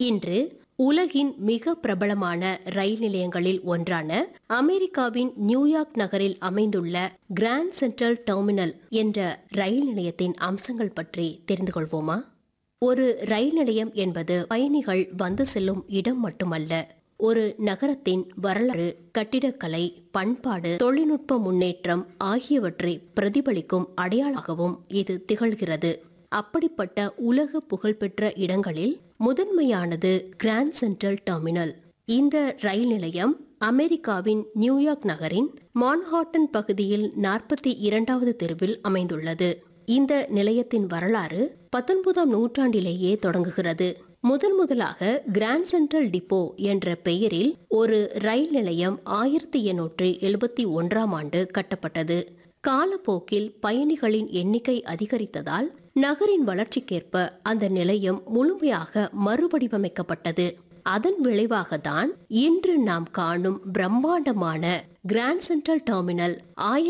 இன்று உலகின் மிக பிரபலமான ரயில் நிலையங்களில் ஒன்றான அமெரிக்காவின் நியூயார்க் நகரில் அமைந்துள்ள கிராண்ட் சென்ட்ரல் டெர்மினல் என்ற ரயில் நிலையத்தின் அம்சங்கள் பற்றி தெரிந்து கொள்வோமா ஒரு ரயில் நிலையம் என்பது பயணிகள் வந்து செல்லும் இடம் மட்டுமல்ல ஒரு நகரத்தின் வரலாறு கட்டிடக்கலை பண்பாடு தொழில்நுட்ப முன்னேற்றம் ஆகியவற்றை பிரதிபலிக்கும் அடையாளமாகவும் இது திகழ்கிறது அப்படிப்பட்ட உலக புகழ்பெற்ற இடங்களில் முதன்மையானது கிராண்ட் சென்ட்ரல் டெர்மினல் இந்த ரயில் நிலையம் அமெரிக்காவின் நியூயார்க் நகரின் மான்ஹாட்டன் பகுதியில் நாற்பத்தி இரண்டாவது தெருவில் அமைந்துள்ளது இந்த நிலையத்தின் வரலாறு பத்தொன்பதாம் நூற்றாண்டிலேயே தொடங்குகிறது முதன் முதலாக கிராண்ட் சென்ட்ரல் டிப்போ என்ற பெயரில் ஒரு ரயில் நிலையம் ஆயிரத்தி எண்ணூற்றி எழுபத்தி ஒன்றாம் ஆண்டு கட்டப்பட்டது காலப்போக்கில் பயணிகளின் எண்ணிக்கை அதிகரித்ததால் நகரின் வளர்ச்சிக்கேற்ப அந்த நிலையம் முழுமையாக மறுவடிவமைக்கப்பட்டது அதன் விளைவாகத்தான் இன்று நாம் காணும் பிரம்மாண்டமான கிராண்ட் சென்ட்ரல் டெர்மினல் ஆயிரத்தி